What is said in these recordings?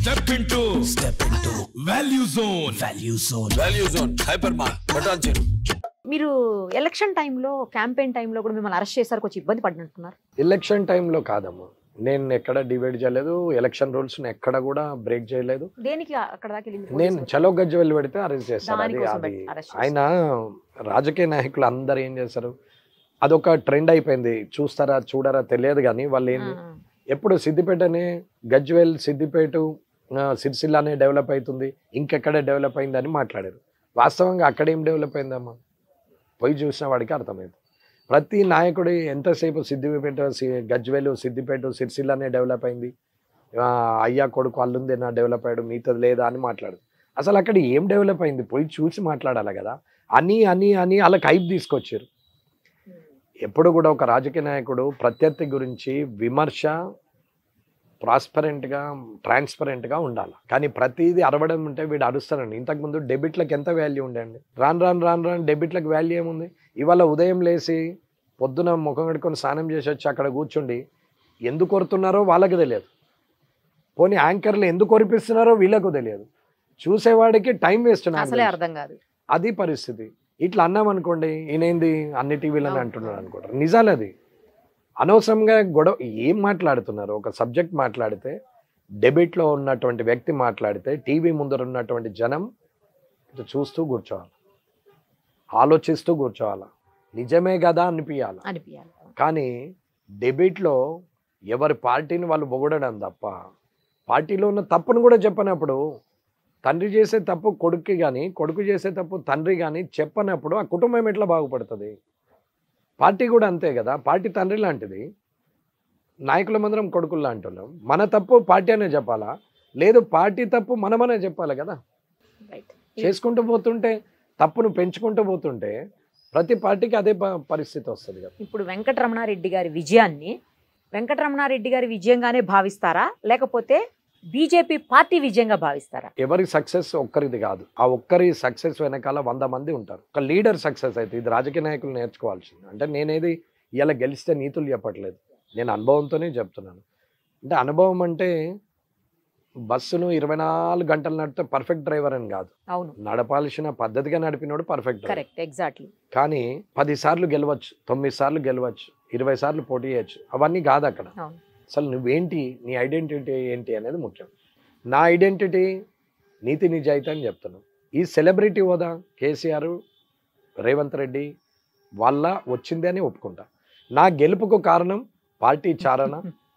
Step into step into value zone value zone value zone hyper mark Patancheru మీరు election టైంలో campaign టైంలో కూడా మిమ్మల్ని అరెస్ట్ చేశారు కొంచెం ఇబ్బంది పడినట్టున్నారు ఎలక్షన్ టైంలో కాదమ్మా నేను ఎక్కడ డివైడ్ చేయలేదు ఎలక్షన్ రూల్స్ ఎక్కడ కూడా బ్రేక్ చేయలేదు దేనికి అక్కడ దాకా వెళ్ళింది నేను పోలీసులు? చలో గజ్జ వెళ్ళి పెడితే అరెస్ట్ చేస్తారు అది దానికోసం అది పెట్టి arrest చేస్తారు. ఆయన రాజకీయ నాయకులు అందరు ఏం చేస్తారు అదొక ట్రెండ్ అయిపోయింది చూస్తారా చూడరా తెలియదు కానీ వాళ్ళు ఏంది ఆ, ఎప్పుడు సిద్దిపేటనే గజ్వేల్ సిద్దిపేట ఆ, సిరిసిల్లానే డెవలప్ అవుతుంది ఇంకెక్కడ డెవలప్ అయిందని మాట్లాడారు వాస్తవంగా అక్కడ ఏం డెవలప్ అయిందమ్మా పోయి చూసిన వాడికి అర్థమైంది ప్రతి నాయకుడు ఎంతసేపు సిద్దిపేట సి- గజ్వేలు సిద్దిపేట సిరిసిల్లానే డెవలప్ అయింది ఆ, అయ్యా కొడుకు అల్లుందేనా డెవలప్ అయ్యాడు మిగతాది లేదా అని మాట్లాడు అసలు అక్కడ ఏం డెవలప్ అయింది పోయి చూసి మాట్లాడాలి కదా అని అని అని వాళ్ళకి హైప్ తీసుకొచ్చారు ఎప్పుడు కూడా ఒక రాజకీయ నాయకుడు ప్రత్యర్థి గురించి విమర్శ ట్రాన్స్పరెంట్గా ట్రాన్స్పరెంట్గా ఉండాలి కానీ ప్రతిదీ అరవడం ఉంటే వీడు అరుస్తారండి ఇంతకుముందు డెబిట్లకు ఎంత వాల్యూ ఉండండి రాను రాను రాను రాను డెబిట్లకు వాల్యూ ఏముంది ఇవాళ ఉదయం లేచి పొద్దున ముఖం కడుక్కొని స్నానం చేసి వచ్చి అక్కడ కూర్చుండి ఎందుకు కొడుతున్నారో వాళ్ళకి తెలియదు పోనీ యాంకర్లు ఎందుకు కొరిపిస్తున్నారో వీళ్ళకు తెలియదు చూసేవాడికి టైం వేస్ట్ అసలే అర్థం కాదు అది పరిస్థితి ఇట్లా అన్నాం అనుకోండి ఈయనేంది అన్ని టీవీలని అవును. అంటున్నాడు అనుకుంటారు నిజాలు అది అనవసరంగా గొడవ ఏం మాట్లాడుతున్నారు ఒక సబ్జెక్ట్ మాట్లాడితే డెబిట్లో ఉన్నటువంటి వ్యక్తి మాట్లాడితే టీవీ ముందర ఉన్నటువంటి జనం ఇట్లా చూస్తూ కూర్చోవాలి ఆలోచిస్తూ కూర్చోవాలి నిజమే కదా అనిపించాలి అనిపించాలి కానీ డెబిట్లో ఎవరి పార్టీని వాళ్ళు పొగడడం తప్ప పార్టీలో ఉన్న తప్పును కూడా చెప్పనప్పుడు తండ్రి చేసే తప్పు కొడుక్కి కానీ కొడుకు చేసే తప్పు తండ్రి కానీ చెప్పనప్పుడు ఆ కుటుంబం ఎట్లా బాగుపడుతుంది పార్టీ కూడా అంతే కదా పార్టీ తండ్రి లాంటిది నాయకుల మందరం కొడుకులు లాంటి మన తప్పు పార్టీ అనే చెప్పాలా లేదు పార్టీ తప్పు మనమనే చెప్పాలి కదా రైట్ చేసుకుంటూ పోతుంటే తప్పును పెంచుకుంటూ పోతుంటే ప్రతి పార్టీకి అదే ప- పరిస్థితి వస్తుంది కదా ఇప్పుడు వెంకటరమణారెడ్డి గారి విజయాన్ని వెంకటరమణారెడ్డి గారి విజయంగానే భావిస్తారా లేకపోతే బీజేపీ పార్టీ విజయంగా భావిస్తారా ఎవరి సక్సెస్ ఒక్కరిది కాదు ఆ ఒక్కరి సక్సెస్ వెనకాల వంద మంది ఉంటారు ఒక లీడర్ సక్సెస్ అయితే ఇది రాజకీయ నాయకులు నేర్చుకోవాల్సింది అంటే నేనేది ఇలా గెలిస్తే నీతులు చెప్పట్లేదు నేను అనుభవంతోనే చెప్తున్నాను అంటే అనుభవం అంటే బస్సును ఇరవై నాలుగు గంటలు నడిపితే పర్ఫెక్ట్ డ్రైవర్ అని కాదు అవును నడపాల్సిన పద్ధతిగా నడిపినోడు పర్ఫెక్ట్ డ్రైవర్ కరెక్ట్ ఎగ్జాక్ట్లీ కానీ పది సార్లు గెలవచ్చు తొమ్మిది సార్లు గెలవచ్చు ఇరవై సార్లు పోటీ చేయొచ్చు అవన్నీ కాదు అక్కడ అవును అసలు నువ్వేంటి నీ ఐడెంటిటీ ఏంటి అనేది ముఖ్యం నా ఐడెంటిటీ నీతి నిజాయితీ అని చెప్తున్నాను ఈ సెలబ్రిటీ హోదా కేసీఆర్ రేవంత్ రెడ్డి వల్ల వచ్చింది అని ఒప్పుకుంటా నా గెలుపుకు కారణం పార్టీ చారణ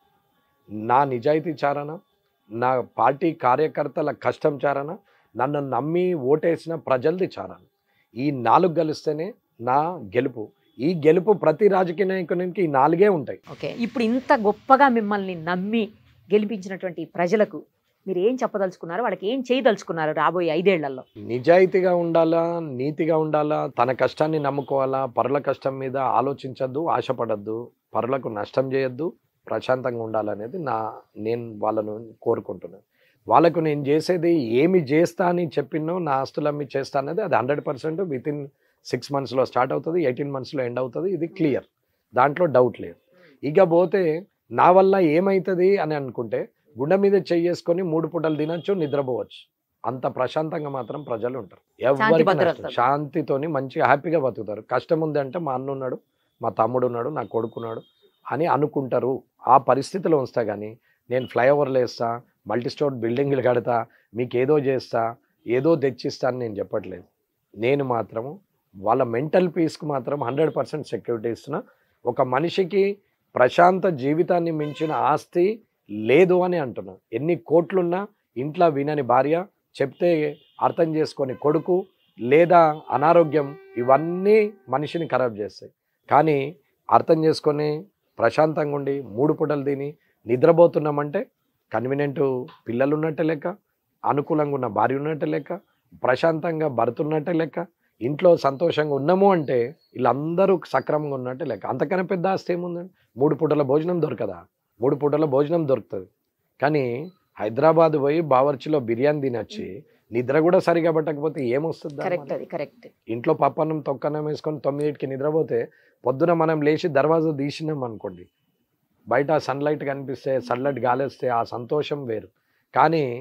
నా నిజాయితీ చారణ నా పార్టీ కార్యకర్తల కష్టం చారణ నన్ను నమ్మి ఓటేసిన ప్రజలది చారణ ఈ నాలుగు కలిస్తేనే నా గెలుపు ఈ గెలుపు ప్రతి రాజకీయ నాయకునికి ఈ నాలుగే ఉంటాయి ఓకే ఇప్పుడు ఇంత గొప్పగా మిమ్మల్ని నమ్మి గెలిపించినటువంటి ప్రజలకు మీరు ఏం చెప్పదలుచుకున్నారు వాళ్ళకి ఏం చేయదలుచుకున్నారు రాబోయే ఐదేళ్లలో నిజాయితీగా ఉండాలా నీతిగా ఉండాలా తన కష్టాన్ని నమ్ముకోవాలా పరుల కష్టం మీద ఆలోచించద్దు ఆశపడద్దు పరులకు నష్టం చేయొద్దు ప్రశాంతంగా ఉండాలనేది నా నేను వాళ్ళను కోరుకుంటున్నాను వాళ్ళకు నేను చేసేది ఏమి చేస్తా అని చెప్పినో నా ఆస్తులు అమ్మి చేస్తా అనేది అది hundred percent with in six మంత్స్లో స్టార్ట్ అవుతుంది ఎయిటీన్ మంత్స్లో ఎండ్ అవుతుంది ఇది క్లియర్ దాంట్లో డౌట్ లేదు ఇక పోతే నా వల్ల ఏమవుతుంది అని అనుకుంటే గుండె మీద చేసుకొని మూడు పూటలు తినొచ్చు నిద్రపోవచ్చు అంత ప్రశాంతంగా మాత్రం ప్రజలు ఉంటారు ఎవరికి భద్రతలు. నష్టం. శాంతితోని మంచిగా హ్యాపీగా బతుకుతారు కష్టం ఉంది అంటే మా అన్న ఉన్నాడు మా తమ్ముడు ఉన్నాడు నా కొడుకున్నాడు అని అనుకుంటారు ఆ పరిస్థితిలో ఉంచుతా కానీ నేను ఫ్లైఓవర్లు వేస్తా మల్టీ స్టోర్ బిల్డింగ్లు కడతా మీకు ఏదో చేస్తా ఏదో తెచ్చిస్తా అని నేను చెప్పట్లేదు నేను మాత్రము వాళ్ళ మెంటల్ పీస్కి మాత్రం హండ్రెడ్ పర్సెంట్ సెక్యూరిటీ ఇస్తున్నా ఒక మనిషికి ప్రశాంత జీవితాన్ని మించిన ఆస్తి లేదు అని అంటున్నా ఎన్ని కోట్లున్నా ఇంట్లో వినని భార్య చెప్తే అర్థం చేసుకొని కొడుకు లేదా అనారోగ్యం ఇవన్నీ మనిషిని ఖరాబ్ చేస్తాయి కానీ అర్థం చేసుకొని ప్రశాంతంగా ఉండి మూడు పూటలు తిని నిద్రపోతున్నామంటే కన్వీనియంట్ పిల్లలు ఉన్నట్టే లెక్క అనుకూలంగా ఉన్న భార్య ఉన్నట్టే లెక్క ప్రశాంతంగా భర్త ఉన్నట్టే లెక్క ఇంట్లో సంతోషంగా ఉన్నాము అంటే వీళ్ళందరూ సక్రమంగా ఉన్నట్టే లెక్క అంతకన్నా పెద్ద ఆస్తి ఏముందండి మూడు పూటల భోజనం దొరకదా మూడు పూటల భోజనం దొరుకుతుంది కానీ హైదరాబాద్ పోయి బావర్చిలో బిర్యానీ తినొచ్చి నిద్ర కూడా సరిగా పట్టకపోతే ఏమొస్తుంది దాని కరెక్ట్ వల్ల? అది కరెక్ట్ ఇంట్లో పప్పన్నం తొక్కన్నం వేసుకొని తొమ్మిదింటికి నిద్రపోతే పొద్దున మనం లేచి దర్వాజా తీసినాం అనుకోండి బయట సన్లైట్ కనిపిస్తే సన్లైట్ గాలేస్తే ఆ సంతోషం వేరు కానీ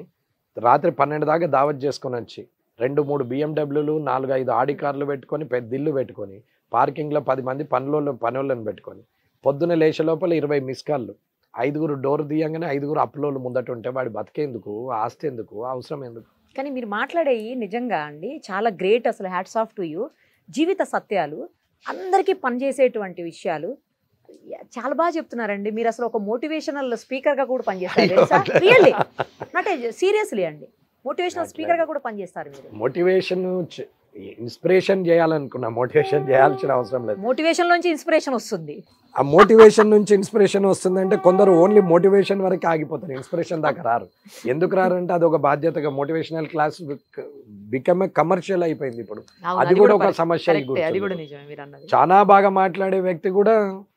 రాత్రి పన్నెండు దాకా దావత్ చేసుకొని వచ్చి రెండు మూడు బిఎండబ్ల్యూలు నాలుగు ఐదు ఆడి కార్లు పెట్టుకొని పెద్ద ఇల్లు పెట్టుకొని పార్కింగ్లో పది మంది పనులు పనులను పెట్టుకొని పొద్దున లేచే లోపల ఇరవై మిస్ కాళ్ళు ఐదుగురు డోర్ తీయంగానే ఐదుగురు అప్పులోళ్ళు ముందట ఉంటే వాడి బతికేందుకు ఆస్తి ఎందుకు అవసరం ఎందుకు కానీ మీరు మాట్లాడేవి నిజంగా అండి చాలా గ్రేట్ అసలు హ్యాట్స్ ఆఫ్ టు యూ జీవిత సత్యాలు అందరికీ పనిచేసేటువంటి విషయాలు చాలా బాగా చెప్తున్నారండి మీరు అసలు ఒక మోటివేషనల్ స్పీకర్ గా కూడా పనిచేస్తారు అయ్యో, తెలుసా అట్లా. రియల్లీ నాట్ సీరియస్లీ అండి మోటివేషనల్ అట్లా. స్పీకర్ గా కూడా పనిచేస్తారు మీరు మోటివేషన్ ఇన్స్పిరేషన్ చేయాలనుకున్నా మోటివేషన్ చేయాల్సిన అవసరం లేదు మోటివేషన్ నుంచి ఇన్స్పిరేషన్ వస్తుంది ఆ మోటివేషన్ నుంచి ఇన్స్పిరేషన్ వస్తుందంటే కొందరు ఓన్లీ మోటివేషన్ వరకు ఆగిపోతారు ఇన్స్పిరేషన్ దాకా రారు ఎందుకు రారంటే అది ఒక బాధ్యతగా మోటివేషనల్ క్లాస్ బికమ్ కమర్షియల్ అయిపోయింది ఇప్పుడు అవును, అది కూడా ఒక పరి- సమస్య అయి correct, అది కూడా కూర్చుంది. నిజమే మీరు అన్నది చాలా బాగా మాట్లాడే వ్యక్తి కూడా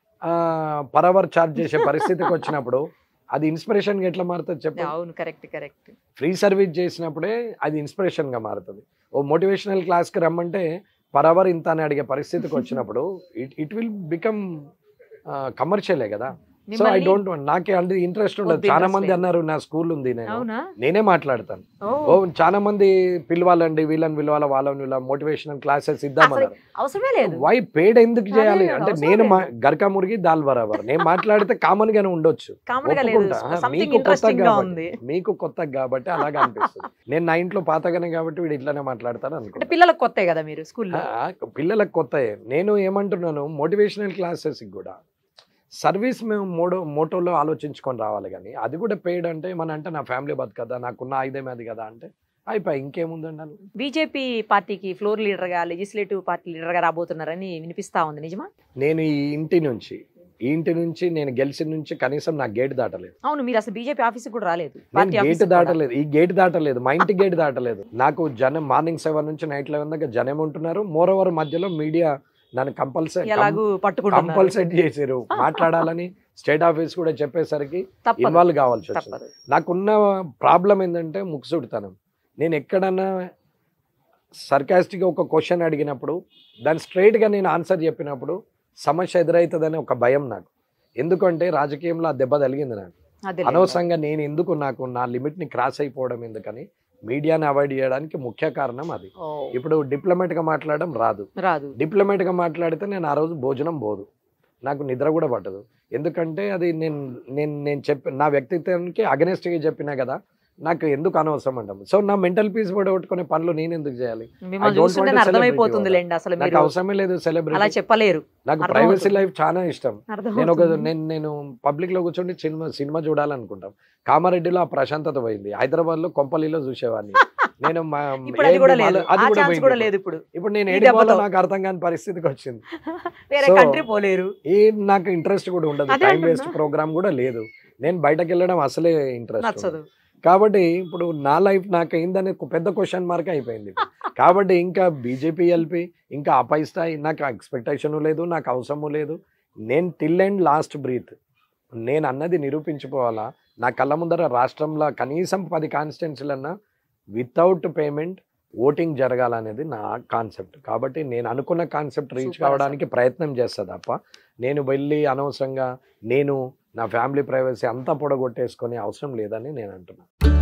పరవర్ చార్జ్ చేసే పరిస్థితికి వచ్చినప్పుడు అది ఇన్స్పిరేషన్ ఎట్లా మారుతుంది చెప్పు అవును కరెక్ట్ కరెక్ట్ ఫ్రీ సర్వీస్ చేసినప్పుడే అది ఇన్స్పిరేషన్ గా మారుతుంది ఓ మోటివేషనల్ క్లాస్ కి రమ్మంటే పర్ అవర్ ఇంత అని అడిగే పరిస్థితికి వచ్చినప్పుడు ఇట్ ఇట్ విల్ బికమ్ కమర్షియలే కదా సో ఐ డోంట్ నాకే అంటే ఇంట్రెస్ట్ ఉండదు వద్దు, చాలా interest మంది లేదు. అన్నారు నా స్కూల్ ఉంది నేను అవునా నేనే మాట్లాడతాను ఓ ఓ చాలా మంది పిలవాలండి వీళ్ళని పిలవాల వాళ్ళని పిలవాలి మోటివేషనల్ క్లాసెస్ ఇద్దామన్నారు అవసరమే లేదు వై పేడ్ ఎందుకు అదే చేయాలి కదా, అంటే అవసరం నేను మా- లేదు. గరకా మురిగి దాల్ బరాబర్ నేను మాట్లాడితే కామన్ గానే ఉండొచ్చు కామన్ గా లేదు ఒప్పుకుంటా. ఆ, సంథింగ్ మీకు కొత్త ఇంట్రెస్టింగ్ గా కాబట్టి ఉంది మీకు కొత్త కాబట్టి అలాగే అనిపిస్తుంది నేను నా ఇంట్లో పాతగానే కాబట్టి వీడు ఇట్లానే మాట్లాడతాను అంటే అనుకుంటా పిల్లలకు కొత్త కదా మీరు స్కూల్లో ఆ, పిల్లలకు కొత్త నేను ఏమంటున్నాను మోటివేషనల్ క్లాసెస్ కూడా సర్వీస్ మేము మోడో మోటోలో ఆలోచించుకొని రావాలి కానీ అది కూడా పెయిడ్ అంటే మన అంటే నా ఫ్యామిలీ బతకదా నాకున్న ఆయుధం అది కదా అంటే అయిపోయి ఇంకేముందండి అని బీజేపీ పార్టీకి ఫ్లోర్ లీడర్ గా లెజిస్లేటివ్ పార్టీ లీడర్ గా రాబోతున్నారని వినిపిస్తా ఉంది నిజమా నేను ఈ ఇంటి నుంచి ఈ ఇంటి నుంచి నేను గెలిచిన నుంచి కనీసం నా గేట్ దాటలేదు అవును మీరు అసలు బీజేపీ ఆఫీస్ కూడా రాలేదు నేను పార్టీ గేట్ ఆఫీస్ దాటలేదు ఈ గేట్ దాటలేదు మా ఇంటి గేట్ దాటలేదు నాకు జనం మార్నింగ్ సెవెన్ నుంచి నైట్ లెవెన్ దాకా జనం ఉంటున్నారు మోర్ ఓవర్ మధ్యలో మీడియా నన్ను కంపల్సరీ ఎలాగూ పట్టుకుంటున్నారు కంపల్సరీ చేసారు మాట్లాడాలని స్టేట్ ఆఫీస్ కూడా చెప్పేసరికి తప్పదు ఇన్వాల్వ్ కావాల్సి వచ్చింది తప్పదు నాకున్న ప్రాబ్లం ఏంటంటే ముక్కుసుడితనం నేను ఎక్కడన్నా సర్కాస్టిక్గా ఒక క్వశ్చన్ అడిగినప్పుడు దాన్ని స్ట్రైట్గా నేను ఆన్సర్ చెప్పినప్పుడు సమస్య ఎదురవుతుందని ఒక భయం నాకు ఎందుకంటే రాజకీయంలో ఆ దెబ్బ తగిలింది నాకు అదే అనవసరంగా నేను ఎందుకు నాకు నా లిమిట్ని క్రాస్ అయిపోవడం ఎందుకని మీడియాని అవాయిడ్ చేయడానికి ముఖ్య కారణం అది ఓ, ఇప్పుడు డిప్లొమాట్గా మాట్లాడడం రాదు రాదు డిప్లొమాట్గా మాట్లాడితే నేను ఆ రోజు భోజనం పోదు నాకు నిద్ర కూడా పట్టదు ఎందుకంటే అది నేను నేను నేను చెప్పి నా వ్యక్తిత్వానికి అగనెస్ట్గా చెప్పినా కదా నాకు ఎందుకు అనవసరం అంటాం సో నా మెంటల్ పీస్ పడగొట్టుకునే పనులు నేను ఎందుకు చేయాలి మిమ్మల్ని don't చూస్తుంటే want to అర్థమైపోతుంది celebrity లేండి అసలు నాకు మీరు అవసరమే లేదు అలా సెలబ్రిటీ చెప్పలేరు నాకు అర్థమవుతుంది. ప్రైవసీ లైఫ్ చాలా ఇష్టం నేను ఒక అర్థమవుతుంది. నేను నేను పబ్లిక్ లో కూర్చొని సినిమా సినిమా చూడాలనుకుంటాం కామారెడ్డిలో ఆ ప్రశాంతత పోయింది హైదరాబాద్ లో కొంపల్లిలో చూసేవాడిని నేను మా- ఇప్పుడు అది ఏంటి కూడా లేదు మాలో- అది ఆ కూడా ఛాన్స్ పోయింది కూడా ఇప్పుడు. లేదు ఇప్పుడు ఇప్పుడు నేను ఈ ఏడిపోవాలో దెబ్బతో. నాకు అర్థం కాని పరిస్థితికి వచ్చింది వేరే So, కంట్రీ పోలేరు ఏ నాకు ఇంట్రెస్ట్ కూడా ఉండదు అదే టైం అంటున్నా. వేస్ట్ ప్రోగ్రామ్ కూడా లేదు నేను బయటకు వెళ్ళడం అసలే ఇంట్రెస్ట్ నచ్చదు కాబట్టి ఇప్పుడు నా లైఫ్ నాకు అయిందని ఒక పెద్ద క్వశ్చన్ మార్క్ అయిపోయింది కాబట్టి ఇంకా బీజేపీ ఎల్పి ఇంకా అపైస్తాయి నాకు ఎక్స్పెక్టేషన్ లేదు నాకు అవసరము లేదు నేను టిల్ అండ్ లాస్ట్ బ్రీత్ నేను అన్నది నిరూపించుకోవాలా నా కళ్ళ ముందర రాష్ట్రంలో కనీసం పది కాన్స్టిట్యున్సీలన్నా వితౌట్ పేమెంట్ ఓటింగ్ జరగాలనేది నా కాన్సెప్ట్ కాబట్టి నేను అనుకున్న కాన్సెప్ట్ రీచ్ Super కావడానికి ప్రయత్నం చేస్తా తప్ప నేను వెళ్ళి అనవసరంగా నేను నా ఫ్యామిలీ ప్రైవసీ అంతా పొడగొట్టేసుకొని అవసరం లేదని నేను అంటున్నాను